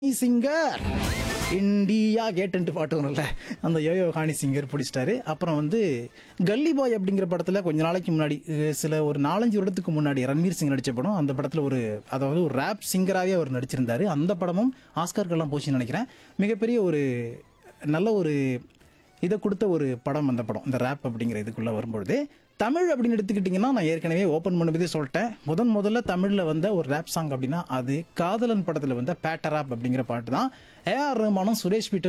singer India கேட்டுன்ட்டு பாட்டு வரும்ல அந்த யோயோ ஹானி சிங்கர் பிடிச்சிட்டாரு அப்புறம் வந்து கல்லி பாய் அப்படிங்கிற படத்தில் கொஞ்ச நாளைக்கு முன்னாடி அஹ், சில ஒரு நாலஞ்சு வருடத்துக்கு முன்னாடி ரன்வீர் சிங் நடித்த படம் அந்த படத்தில் ஒரு அதாவது ஒரு ரேப் சிங்கராகவே அவர் நடிச்சிருந்தாரு அந்த படமும் ஆஸ்கார்க்கெல்லாம் போச்சுன்னு நினைக்கிறேன் மிகப்பெரிய ஒரு நல்ல ஒரு இதை கொடுத்த ஒரு படம் அந்த படம் இந்த ரேப் அப்படிங்கிற இதுக்குள்ளே வரும்பொழுது தமிழ் அப்படின்னு எடுத்துக்கிட்டிங்கன்னா நான் ஏற்கனவே ஓப்பன் பண்ணும்போதே சொல்லிட்டேன் முதன் முதல்ல தமிழில் வந்த ஒரு ரேப் சாங் அப்படின்னா அது காதலன் படத்தில் வந்த பேட்டராப் அப்படிங்கிற பாட்டு தான் ஏஆர் ரஹ்மானும் சுரேஷ் பீட்டர்